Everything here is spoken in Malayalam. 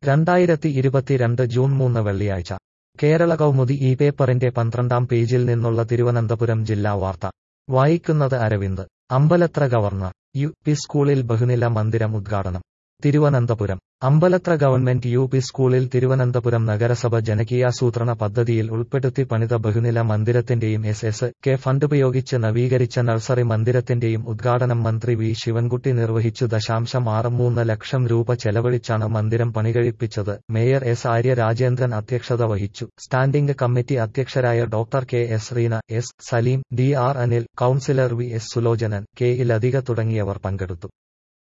രണ്ടായിരത്തി ഇരുപത്തിരണ്ട് ജൂൺ മൂന്ന് വെള്ളിയാഴ്ച കേരള കൗമുദി ഈ പേപ്പറിന്റെ പന്ത്രണ്ടാം പേജിൽ നിന്നുള്ള തിരുവനന്തപുരം ജില്ലാ വാർത്ത വായിക്കുന്നത് Aravind Ambalathara government U P സ്കൂളിൽ ബഹുനില മന്ദിരം ഉദ്ഘാടനം Thiruvananthapuram Ambalathara government U P സ്കൂളിൽ തിരുവനന്തപുരം നഗരസഭ ജനകീയാസൂത്രണ പദ്ധതിയിൽ ഉൾപ്പെടുത്തി പണിത ബഹുനില മന്ദിരത്തിന്റെയും എസ് എസ് കെ ഫണ്ടുപയോഗിച്ച് നവീകരിച്ച നഴ്സറി മന്ദിരത്തിന്റെയും ഉദ്ഘാടനം മന്ത്രി വി ശിവൻകുട്ടി നിർവഹിച്ചു ദശാംശം ആറ് മൂന്ന് ലക്ഷം രൂപ ചെലവഴിച്ചാണ് മന്ദിരം പണികഴിപ്പിച്ചത് മേയർ എസ് ആര്യ രാജേന്ദ്രൻ അധ്യക്ഷത വഹിച്ചു സ്റ്റാൻഡിംഗ് കമ്മിറ്റി അധ്യക്ഷരായ doctor K S Reena S Saleem D R Anil councillor V S Sulochanan K Iladhika തുടങ്ങിയവർ പങ്കെടുത്തു